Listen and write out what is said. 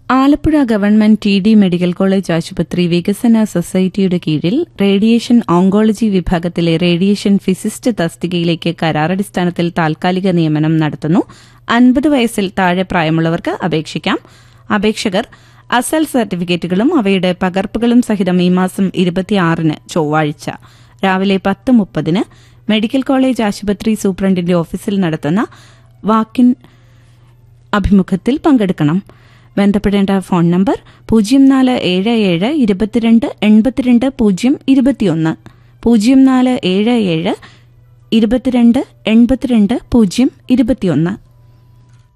Alappuzha government T D medical college ആശുപത്രി വികസന സൊസൈറ്റിയുടെ കീഴിൽ റേഡിയേഷൻ ഓങ്കോളജി വിഭാഗത്തിലെ റേഡിയേഷൻ ഫിസിസ്റ്റ് തസ്തികയിലേക്ക് കരാറടിസ്ഥാനത്തിൽ താൽക്കാലിക നിയമനം നടത്തുന്നു അൻപത് വയസ്സിൽ താഴെ പ്രായമുള്ളവർക്ക് അപേക്ഷിക്കാം അപേക്ഷകർ അസൽ സർട്ടിഫിക്കറ്റുകളും അവയുടെ പകർപ്പുകളും സഹിതം ഈ മാസം ഇരുപത്തിയാറിന് ചൊവ്വാഴ്ച രാവിലെ പത്ത് മുപ്പതിന് മെഡിക്കൽ കോളേജ് ആശുപത്രി സൂപ്രണ്ടിന്റെ ഓഫീസിൽ നടത്തുന്ന വാക്കിൻ അഭിമുഖത്തിൽ പങ്കെടുക്കണം ബന്ധപ്പെടേണ്ട ഫോൺ നമ്പർ പൂജ്യം നാല് ഏഴ് ഏഴ് ഇരുപത്തിരണ്ട് എൺപത്തിരണ്ട് പൂജ്യം ഇരുപത്തിയൊന്ന് പൂജ്യം നാല് ഏഴ് ഏഴ് ഇരുപത്തിരണ്ട് എൺപത്തിരണ്ട് പൂജ്യം ഇരുപത്തിയൊന്ന്